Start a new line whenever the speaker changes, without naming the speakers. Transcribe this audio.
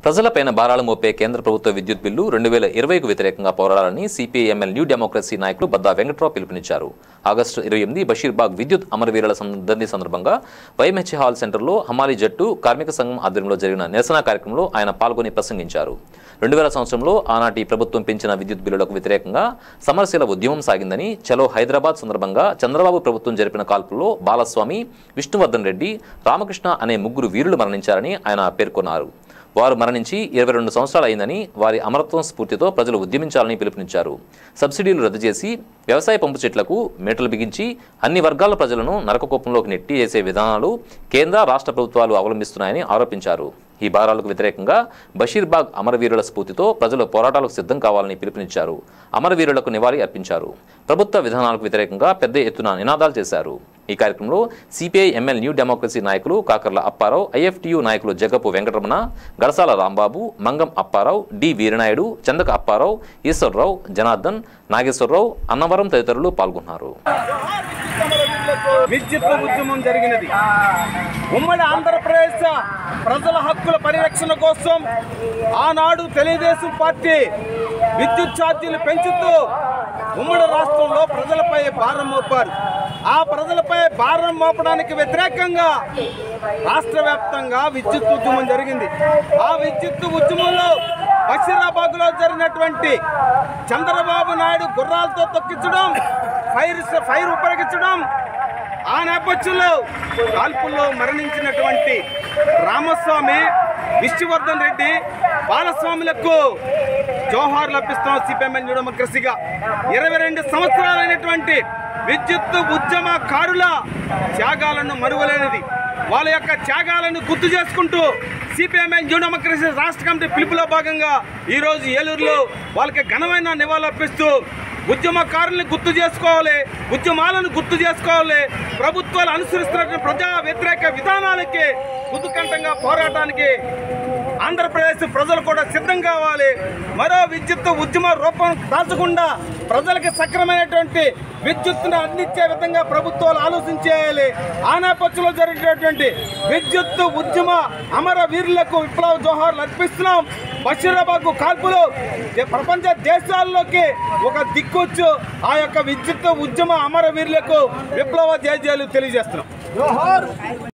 ప్రజలపైన భారాలు మోపే కేంద్ర ప్రభుత్వ విద్యుత్ బిల్లు రెండు వేల ఇరవైకు వ్యతిరేకంగా పోరాడాలని సిపిఐఎంఎల్ న్యూ డెమోక్రసీ నాయకులు బద్దా వెంకట్రావు పిలుపునిచ్చారు ఆగస్టు ఇరవై ఎనిమిది బషీర్బాగ్ విద్యుత్ అమరవీరుల సందర్భి సందర్భంగా వైఎంహెచ్ హాల్ సెంటర్లో హమాలీ జట్టు కార్మిక సంఘం ఆధ్వర్యంలో జరిగిన నిరసన కార్యక్రమంలో ఆయన పాల్గొని ప్రసంగించారు రెండు వేల సంవత్సరంలో ఆనాటి ప్రభుత్వం పెంచిన విద్యుత్ బిల్లులకు వ్యతిరేకంగా సమరశీల ఉద్యమం సాగిందని చలో హైదరాబాద్ సందర్భంగా చంద్రబాబు ప్రభుత్వం జరిపిన కాల్పుల్లో బాలస్వామి విష్ణువర్ధన్ రెడ్డి రామకృష్ణ అనే ముగ్గురు వీరులు మరణించారని ఆయన పేర్కొన్నారు వారు మరణించి ఇరవై రెండు సంవత్సరాలు అయిందని వారి అమరత్వం స్ఫూర్తితో ప్రజలు ఉద్యమించాలని పిలుపునిచ్చారు సబ్సిడీలు రద్దు చేసి వ్యవసాయ పంపు చెట్లకు మేటలు బిగించి అన్ని వర్గాల ప్రజలను నరకకోపంలోకి నెట్టి చేసే విధానాలు కేంద్ర రాష్ట్ర ప్రభుత్వాలు అవలంబిస్తున్నాయని ఆరోపించారు ఈ భారాలకు వ్యతిరేకంగా బషీర్బాగ్ అమరవీరుల స్ఫూర్తితో ప్రజలు పోరాటాలకు సిద్ధం కావాలని పిలుపునిచ్చారు అమరవీరులకు నివాళి అర్పించారు ప్రభుత్వ విధానాలకు వ్యతిరేకంగా పెద్ద ఎత్తున నినాదాలు చేశారు ఈ కార్యక్రమంలో సిపిఐ ఎంఎల్ న్యూ డెమోక్రసీ నాయకులు కాకర్ల అప్పారావు ఐఎఫ్టియు నాయకులు జగ్గపు వెంకటరమణ గడసాల రాంబాబు మంగం అప్పారావు డి వీరనాయుడు చందక అప్పారావు ఈశ్వరరావు జనార్దన్ నాగేశ్వరరావు అన్నవరం తదితరులు పాల్గొన్నారు
విద్యుత్ ఉద్యమం జరిగినది ఉమ్మడి ఆంధ్రప్రదేశ్ ప్రజల హక్కుల పరిరక్షణ కోసం ఆనాడు తెలుగుదేశం పార్టీ విద్యుత్ ఛార్జీలు పెంచుతూ ఉమ్మడి రాష్ట్రంలో ప్రజలపై భారం మోపారు ఆ ప్రజలపై భారం మోపడానికి వ్యతిరేకంగా రాష్ట్ర వ్యాప్తంగా విద్యుత్ ఉద్యమం జరిగింది ఆ విద్యుత్ ఉద్యమంలో బషీరాబాద్లో జరిగినటువంటి చంద్రబాబు నాయుడు గుర్రాలతో తొక్కించడం ఫైర్ ఫైర్ ఉపయోగించడం ఆ నేపథ్యంలో కాల్పుల్లో మరణించినటువంటి రామస్వామి విష్ణువర్ధన్ రెడ్డి బాలస్వాములకు జోహార్ లభిస్తున్నాం సిపిఎంఎల్ డెమోక్రసీగా ఇరవై రెండు సంవత్సరాలైనటువంటి విద్యుత్ ఉద్యమకారుల త్యాగాలను మరువలేనిది వాళ్ళ యొక్క త్యాగాలను గుర్తు చేసుకుంటూ సిపిఎంఎన్ న్యూ డెమోక్రసీ రాష్ట్ర కమిటీ పిలుపులో భాగంగా ఈరోజు ఏలూరులో వాళ్ళకి ఘనమైన నివాళులర్పిస్తూ ఉద్యమకారుల్ని గుర్తు చేసుకోవాలి ఉద్యమాలను గుర్తు చేసుకోవాలి ప్రభుత్వాలు అనుసరిస్తున్నటువంటి ప్రజా వ్యతిరేక విధానాలకి ఉద్దుకంఠంగా పోరాటానికి ఆంధ్రప్రదేశ్ ప్రజలు కూడా సిద్ధం కావాలి మరో విద్యుత్ ఉద్యమ రూపం దాచకుండా ప్రజలకు సక్రమైనటువంటి విద్యుత్తును అందించే విధంగా ప్రభుత్వాలు ఆలోచించేయాలి ఆ నేపథ్యంలో జరిగినటువంటి విద్యుత్ ఉద్యమ అమర వీరులకు విప్లవ జోహార్లు అర్పిస్తున్నాం బషీరాబాద్ కాల్పులు ఏ ప్రపంచ దేశాల్లోకి ఒక దిక్కొచ్చు ఆ యొక్క విద్యుత్ ఉద్యమ అమర వీరులకు విప్లవ జయజయాలు తెలియజేస్తున్నాం